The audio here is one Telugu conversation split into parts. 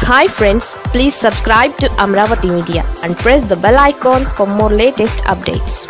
hi friends please subscribe to Amaravati media and press the bell icon for more latest updates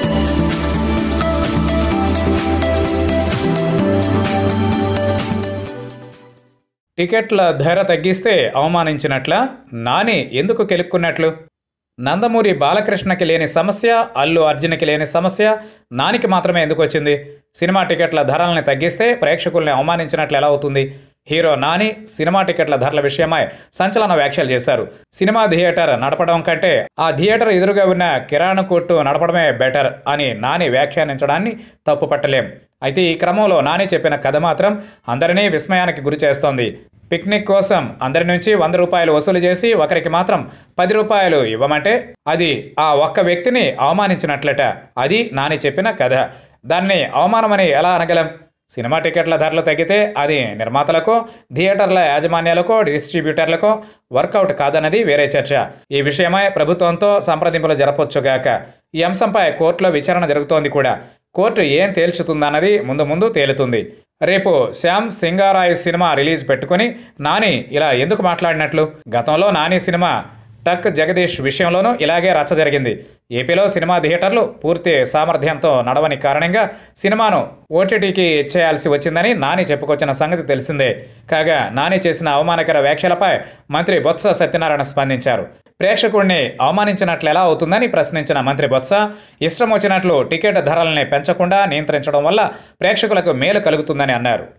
టికెట్ల ధర తగ్గిస్తే అవమానించినట్ల నాని ఎందుకు కెలుక్కున్నట్లు నందమూరి బాలకృష్ణకి లేని సమస్య అల్లు అర్జున్కి లేని సమస్య నానికి మాత్రమే ఎందుకు వచ్చింది సినిమా టికెట్ల ధరల్ని తగ్గిస్తే ప్రేక్షకుల్ని అవమానించినట్లు ఎలా అవుతుంది హీరో నాని సినిమా టికెట్ల ధరల విషయమై సంచలన వ్యాఖ్యలు చేశారు సినిమా థియేటర్ నడపడం కంటే ఆ థియేటర్ ఎదురుగా ఉన్న కిరాణా కొట్టు నడపడమే బెటర్ అని నాని వ్యాఖ్యానించడాన్ని తప్పుపట్టలేం అయితే ఈ క్రమంలో నాని చెప్పిన కథ మాత్రం అందరినీ విస్మయానికి గురి చేస్తోంది పిక్నిక్ కోసం అందరి నుంచి వంద రూపాయలు వసూలు చేసి ఒకరికి మాత్రం పది రూపాయలు ఇవ్వమంటే అది ఆ ఒక్క వ్యక్తిని అవమానించినట్లట అది నాని చెప్పిన కథ దాన్ని అవమానమని ఎలా అనగలం సినిమా టికెట్ల ధరలు తగ్గితే అది నిర్మాతలకో థియేటర్ల యాజమాన్యాలకో డిస్ట్రిబ్యూటర్లకో వర్కౌట్ కాదన్నది వేరే చర్చ ఈ విషయమై ప్రభుత్వంతో సంప్రదింపులు జరపొచ్చుగాక ఈ అంశంపై కోర్టులో విచారణ జరుగుతోంది కూడా కోర్టు ఏం తేల్చుతుందన్నది ముందు ముందు తేలుతుంది రేపు శ్యామ్ సింగారాయ్ సినిమా రిలీజ్ పెట్టుకుని నాని ఇలా ఎందుకు మాట్లాడినట్లు గతంలో నాని సినిమా టక్ జగదీష్ విషయంలోనూ ఇలాగే రచ్చ జరిగింది ఏపీలో సినిమా థియేటర్లు పూర్తి సామర్థ్యంతో నడవని కారణంగా సినిమాను ఓటీటీకి ఇచ్చేయాల్సి వచ్చిందని నాని చెప్పుకొచ్చిన సంగతి తెలిసిందే కాగా నాని చేసిన అవమానకర వ్యాఖ్యలపై మంత్రి బొత్స సత్యనారాయణ స్పందించారు ప్రేక్షకుడిని అవమానించినట్లు ఎలా అవుతుందని ప్రశ్నించిన మంత్రి బొత్స ఇష్టం వచ్చినట్లు టికెట్ ధరల్ని పెంచకుండా నియంత్రించడం వల్ల ప్రేక్షకులకు మేలు కలుగుతుందని అన్నారు